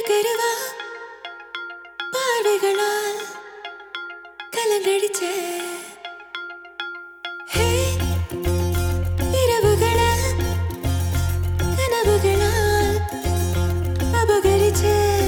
கருவா பார்வைகளால் கலங்கடிச்ச ஹே, இரவுகள கனவுகளால் அபகரிச்ச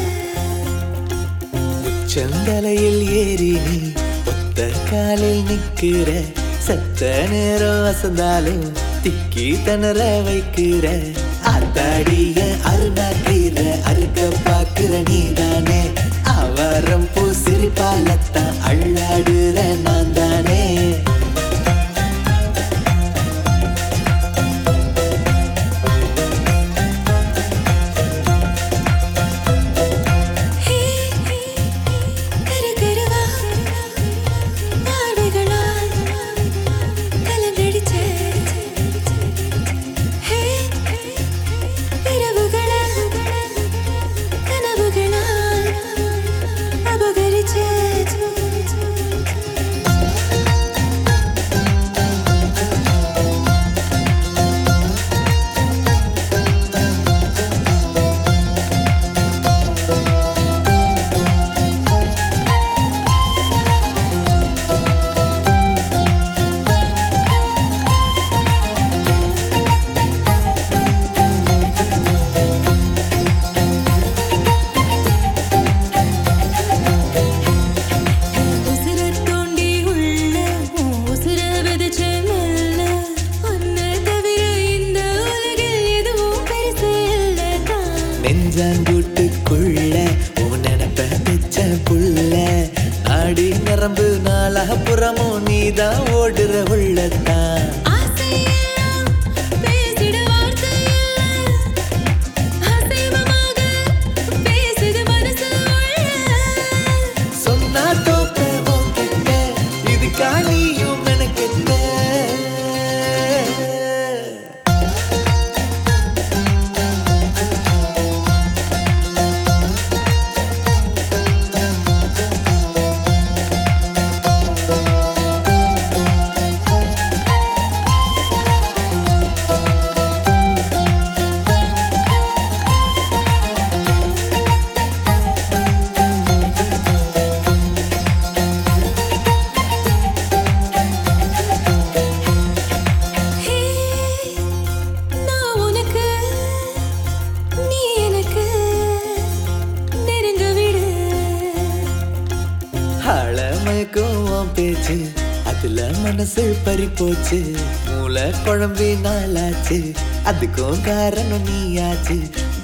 செந்தலையில் ஏறி நீ ஒத்த காலில் நிக்கிற சத்த நேரம் அசந்தாலும் திக்கி தணற வைக்கிற அத்தாடிய அருணாக்கிற அறுக்க பாக்குற நீதானே அவரம் பூ சிரிப்பாலத்தான் அள்ளாடுற நான் தானே ஹே, கரு கருவா பார்வைகளால் கலங்கடிச்ச ஹே, இரவுகள கனவுகளால் அபகரிச்ச உசுர தோண்டி உள்ள உசுர விதைச்ச மெல்ல உன்னை தவிர இந்த உலகில் எதுவும் பெருசு இல்லை தான் நெஞ்சாங்கூட்டுக்குள்ள உன் நினப்ப வச்ச புள்ள நாடி நரம்பு நாளா புறமும் நீதான் ஓடுற உள்ளத்தான் ஆசையெல்லாம் பேசிட வார்த்தை இல்லை. அசைவமாக பேசுது மனசு உள்ள. சொன்னா தோக்க உன்கிட்ட இதுக்கா நீயும் மெனக்கெட்ட ஹே, நான் உனக்கு, நீ எனக்கு நெருங்க விடு. ஆழமயக்கும் உன் பேச்சு அதுல மனசு பறி போச்சு மூளை குழம்பி நாளாச்சு அதுக்கும் காரணம் நீயாச்சு